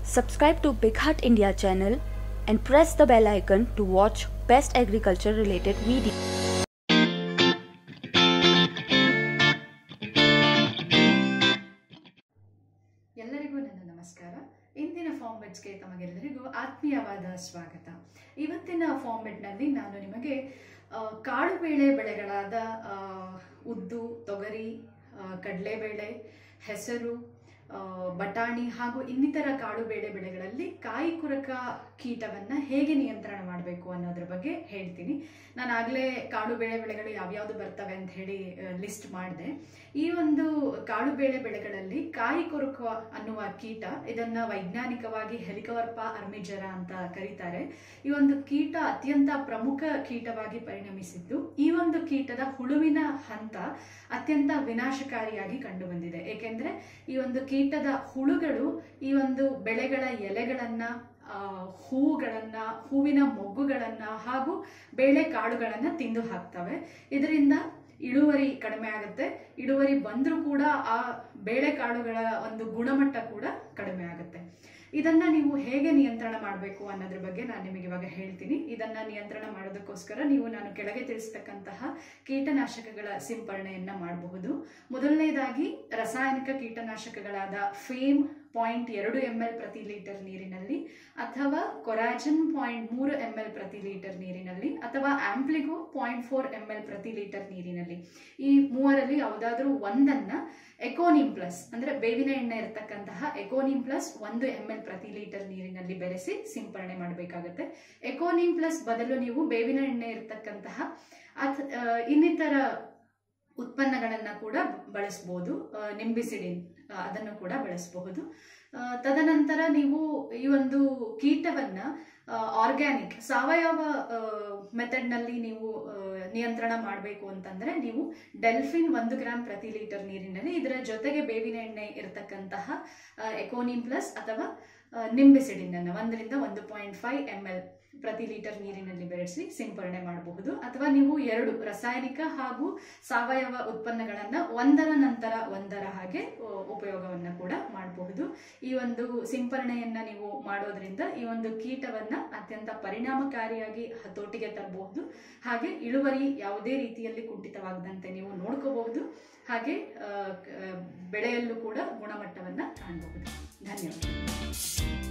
Subscribe to Big Heart India channel and press the bell icon to watch best agriculture related videos. ಎಲ್ಲರಿಗೂ ನನ್ನ ನಮಸ್ಕಾರ ಇಂದಿನ ಫಾರ್ಮೆಟ್ಸ್ಗೆ ತಮಗೆಲ್ಲರಿಗೂ ಆತ್ಮೀಯವಾದ ಸ್ವಾಗತ ಇವತ್ತಿನ ಫಾರ್ಮೆಟ್ನಲ್ಲಿ ನಾನು ನಿಮಗೆ ಆ, ಕಾಳುಬೇಳೆ ಬೆಳೆಗಳಾದ ಆ, ಉದ್ದು ತೊಗರಿ ಆ, ಕಡಲೆಬೇಳೆ ಹೆಸರು ಆ, ಬಟಾಣಿ ಹಾಗೂ ಇನ್ನಿತರ ಕಾಳುಬೇಳೆ ಬೆಳೆಗಳಲ್ಲಿ ಕಾಯಿ ಕೊರಕ ಕೀಟವನ್ನ ಹೇಗೆ ನಿಯಂತ್ರಣ ಮಾಡಬೇಕು ಅನ್ನೋದ್ರ ಬಗ್ಗೆ ಹೇಳ್ತೀನಿ ನಾನು ಆಗಲೇ ಕಾಳುಬೇಳೆ ಬೆಳೆಗಳು ಯಾವ್ಯಾವ್ದು ಬರ್ತವೆ ಅಂತ ಹೇಳಿ ಲಿಸ್ಟ್ ಮಾಡಿದೆ ಈ ಒಂದು ಕಾಳುಬೇಳೆ ಬೆಳೆಗಳಲ್ಲಿ ಕಾಯಿ ಕೊರಕ ಅನ್ನುವ ಕೀಟ ಇದನ್ನ ವೈಜ್ಞಾನಿಕವಾಗಿ ಹೆಲಿಕವರ್ಪ ಅರ್ಮಿಜರ ಅಂತ ಕರೀತಾರೆ ಈ ಒಂದು ಕೀಟ ಅತ್ಯಂತ ಪ್ರಮುಖ ಕೀಟವಾಗಿ ಪರಿಣಮಿಸಿದ್ದು ಈ ಒಂದು ಕೀಟದ ಹುಳುವಿನ ಹಂತ ಅತ್ಯಂತ ವಿನಾಶಕಾರಿಯಾಗಿ ಕಂಡುಬಂದಿದೆ ಏಕೆಂದ್ರೆ ಈ ಒಂದು ಕೀಟದ ಹುಳುಗಳು ಈ ಒಂದು ಬೆಳೆಗಳ ಎಲೆಗಳನ್ನ ಆ, ಹೂಗಳನ್ನ ಹೂವಿನ ಮೊಗ್ಗುಗಳನ್ನ ಹಾಗೂ ಬೇಳೆ ಕಾಳುಗಳನ್ನ ತಿಂದು ಹಾಕ್ತವೆ ಇದರಿಂದ ಇಳುವರಿ ಕಡಿಮೆ ಆಗುತ್ತೆ ಇಳುವರಿ ಬಂದರೂ ಕೂಡ ಆ ಬೇಳೆ ಕಾಳುಗಳ ಒಂದು ಗುಣಮಟ್ಟ ಕೂಡ ಕಡಿಮೆ ಆಗುತ್ತೆ ಇದನ್ನ ನೀವು ಹೇಗೆ ನಿಯಂತ್ರಣ ಮಾಡಬೇಕು ಅನ್ನೋದ್ರ ಬಗ್ಗೆ ನಾನು ನಿಮಗೆ ಇವಾಗ ಹೇಳ್ತೀನಿ ಇದನ್ನ ನಿಯಂತ್ರಣ ಮಾಡೋದಕ್ಕೋಸ್ಕರ ನೀವು ನಾನು ಕೆಳಗೆ ತಿಳಿಸ್ತಕ್ಕಂತಹ ಕೀಟನಾಶಕಗಳ ಸಿಂಪರಣೆಯನ್ನ ಮಾಡಬಹುದು ಮೊದಲನೇದಾಗಿ ರಾಸಾಯನಿಕ ಕೀಟನಾಶಕಗಳಾದ ಫೇಮ್ ಪಾಯಿಂಟ್ ಎರಡು ಎಂ ಎಲ್ ಪ್ರತಿ ಲೀಟರ್ ನೀರಿನಲ್ಲಿ ಅಥವಾ ಕೊರಾಜನ್ ಪಾಯಿಂಟ್ ಮೂರು ಎಂ ಎಲ್ ಪ್ರತಿ ಲೀಟರ್ ನೀರಿನಲ್ಲಿ ಅಥವಾ Ampligo point four M L ಪ್ರತಿ ಲೀಟರ್ ನೀರಿನಲ್ಲಿ ಈ ಮೂವರಲ್ಲಿ ಯಾವುದಾದ್ರೂ ಒಂದನ್ನ ಎಕೋನಿಮ್ ಪ್ಲಸ್ ಅಂದ್ರೆ ಬೇವಿನ ಎಣ್ಣೆ ಇರತಕ್ಕಂತಹ ಎಕೋನಿಮ್ ಪ್ಲಸ್ ಒಂದು ಎಂ ಎಲ್ ಪ್ರತಿ ಲೀಟರ್ ನೀರಿನಲ್ಲಿ ಬೆರೆಸಿ ಸಿಂಪರಣೆ ಮಾಡಬೇಕಾಗುತ್ತೆ ಎಕೋನಿಮ್ ಪ್ಲಸ್ ಬದಲು ನೀವು ಬೇವಿನ ಎಣ್ಣೆ ಇರತಕ್ಕಂತಹ ಅಥ ಆ, ಇನ್ನಿತರ ಉತ್ಪನ್ನಗಳನ್ನ ಕೂಡ ಬಳಸ್ಬೋದು ಆ, ನಿಂಬಿಸಿಡಿನ್ ಆ, ಅದನ್ನು ಕೂಡ ಬಳಸಬಹುದು ಆ, ತದನಂತರ ನೀವು ಈ ಒಂದು ಕೀಟವನ್ನ ಆರ್ಗ್ಯಾನಿಕ್ ಸಾವಯವ ಮೆಥಡ್ನಲ್ಲಿ ನೀವು ಆ, ನಿಯಂತ್ರಣ ಮಾಡಬೇಕು ಅಂತಂದ್ರೆ ನೀವು ಡೆಲ್ಫಿನ್ ಒಂದು ಗ್ರಾಮ್ ಪ್ರತಿ ಲೀಟರ್ ನೀರಿನಲ್ಲಿ ಇದರ ಜೊತೆಗೆ ಬೇವಿನ ಎಣ್ಣೆ ಇರತಕ್ಕಂತಹ ಎಕೋನಿಮ್ ಪ್ಲಸ್ ಅಥವಾ ಆ, ನಿಂಬೆಸಿಡಿನ್ ಅನ್ನು ಒಂದರಿಂದ ಒಂದು ಪಾಯಿಂಟ್ ಫೈವ್ ಎಮ್ ಎಲ್ ಪ್ರತಿ ಲೀಟರ್ ನೀರಿನಲ್ಲಿ ಬೆರೆಸಿ ಸಿಂಪರಣೆ ಮಾಡಬಹುದು ಅಥವಾ ನೀವು ಎರಡು ರಾಸಾಯನಿಕ ಹಾಗೂ ಸಾವಯವ ಉತ್ಪನ್ನಗಳನ್ನ ಒಂದರ ನಂತರ ಒಂದರ ಹಾಗೆ ಆ, ಉಪಯೋಗವನ್ನ ಕೂಡ ಮಾಡಬಹುದು ಈ ಒಂದು ಸಿಂಪರಣೆಯನ್ನ ನೀವು ಮಾಡೋದ್ರಿಂದ ಈ ಒಂದು ಕೀಟವನ್ನ ಅತ್ಯಂತ ಪರಿಣಾಮಕಾರಿಯಾಗಿ ಹತೋಟಿಗೆ ತರಬಹುದು ಹಾಗೆ ಇಳುವರಿ ಯಾವುದೇ ರೀತಿಯಲ್ಲಿ ಕುಂಠಿತವಾಗದಂತೆ ನೀವು ನೋಡ್ಕೋಬಹುದು ಹಾಗೆ ಆ, ಕ- ಬೆಳೆಯಲ್ಲೂ ಕೂಡ ಗುಣಮಟ್ಟವನ್ನ ಕಾಣಬಹುದು ಧನ್ಯವಾದ